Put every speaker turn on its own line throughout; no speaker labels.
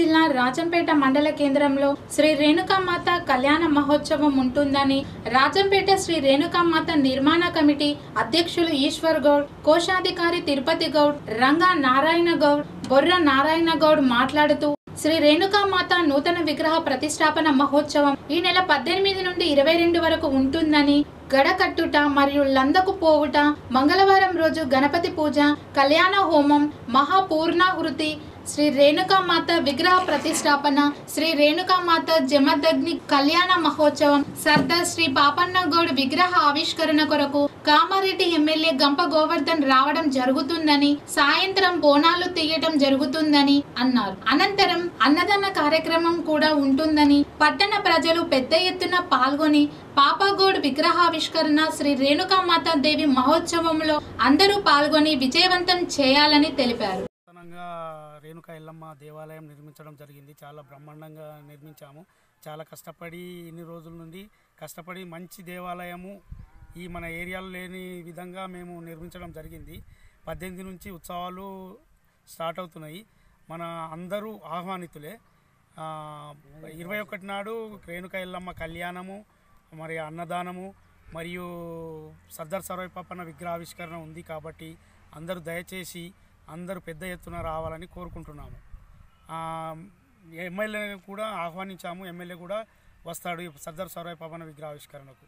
జిల్లా రాజంపేట మండల కేంద్రంలో శ్రీ రేణుకామాత కళ్యాణ మహోత్సవం ఉంటుందని రాజంపేట శ్రీ రేణుకామాత నిర్మాణ కమిటీ అధ్యక్షులు ఈశ్వర్ గౌడ్ కోశాధికారి తిరుపతి గౌడ్ రంగా నారాయణ గౌడ్ బొర్ర నారాయణ గౌడ్ మాట్లాడుతూ శ్రీ రేణుకామాత నూతన విగ్రహ ప్రతిష్టాపన మహోత్సవం ఈ నెల పద్దెనిమిది నుండి ఇరవై రెండు వరకు ఉంటుందని గడకట్టుట మరియు లందకు పోవుట మంగళవారం రోజు గణపతి పూజ కళ్యాణ హోమం మహాపూర్ణాహృతి శ్రీ రేణుకామాత విగ్రహ ప్రతిష్టాపన శ్రీ రేణుకామాత జమదగ్ని కళ్యాణ మహోత్సవం సర్దార్ శ్రీ పాపన్న గౌడ్ విగ్రహ ఆవిష్కరణ కొరకు కామారెడ్డి ఎమ్మెల్యే గంప గోవర్ధన్ రావడం జరుగుతుందని సాయంత్రం బోనాలు తీయటం జరుగుతుందని అన్నారు అనంతరం అన్నదాన కార్యక్రమం కూడా ఉంటుందని పట్టణ ప్రజలు పెద్ద ఎత్తున పాల్గొని పాపగౌడ్ విగ్రహావిష్కరణ శ్రీ రేణుకామాత దేవి మహోత్సవంలో అందరూ పాల్గొని విజయవంతం చేయాలని తెలిపారు
నూతనంగా రేణుకా ఎల్లమ్మ దేవాలయం నిర్మించడం జరిగింది చాలా బ్రహ్మాండంగా నిర్మించాము చాలా కష్టపడి ఇన్ని రోజుల నుండి కష్టపడి మంచి దేవాలయము ఈ మన ఏరియాలో లేని విధంగా మేము నిర్మించడం జరిగింది పద్దెనిమిది నుంచి ఉత్సవాలు స్టార్ట్ అవుతున్నాయి మన అందరూ ఆహ్వానితులే ఆ, ఇరవై ఒకటి నాడు రేణుకా ఎల్లమ్మ కళ్యాణము మరి అన్నదానము మరియు సర్దార్ సర్వై పాపన్న విగ్రహావిష్కరణ ఉంది కాబట్టి అందరూ దయచేసి అందరూ పెద్ద ఎత్తున రావాలని కోరుకుంటున్నాము ఆ, ఎమ్మెల్యే కూడా ఆహ్వానించాము ఎమ్మెల్యే కూడా వస్తాడు ఈ సర్దార్ సర్వై పాపన్న విగ్రహావిష్కరణకు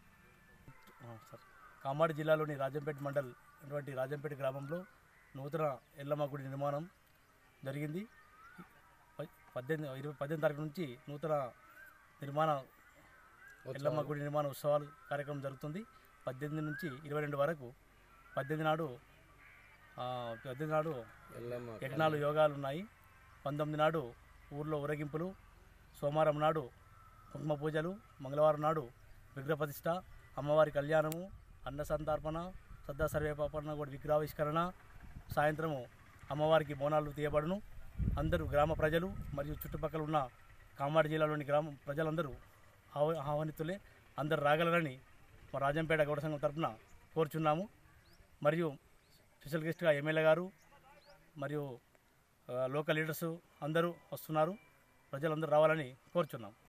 ఆ, సార్ కామారెడ్డి జిల్లాలోని రాజంపేట మండల్ అటువంటి రాజంపేట గ్రామంలో నూతన ఎల్లమ్మ గుడి నిర్మాణం జరిగింది ప- పద్దెనిమిది ఇరవై పద్దెనిమిది తారీఖు నుంచి నూతన నిర్మాణ ఎల్లమ్మ గుడి నిర్మాణ ఉత్సవాలు కార్యక్రమం జరుగుతుంది పద్దెనిమిది నుంచి ఇరవై రెండు వరకు పద్దెనిమిది నాడు ఆ, పద్దెనిమిది నాడు యజ్ఞాలు యోగాలు ఉన్నాయి పంతొమ్మిది నాడు ఊర్లో ఊరేగింపులు సోమవారం నాడు కుంకుమ పూజలు మంగళవారం నాడు విగ్రహ ప్రతిష్ట అమ్మవారి కళ్యాణము అన్న సంతర్పణ సద్దా సర్వే పాపన్న కూడా విగ్రహావిష్కరణ సాయంత్రము అమ్మవారికి బోనాలు తీయబడును అందరూ గ్రామ ప్రజలు మరియు చుట్టుపక్కల ఉన్న కామారెడ్డి జిల్లాలోని గ్రామ ప్రజలందరూ ఆహ్వ ఆహ్వానితులే అందరూ రాగలరని మా రాజంపేట గౌడ సంఘం తరఫున కోరుచున్నాము మరియు స్పెషల్ గెస్ట్గా ఎమ్మెల్యే గారు మరియు ఆ, లోకల్ లీడర్స్ అందరూ వస్తున్నారు ప్రజలందరూ రావాలని కోరుచున్నాం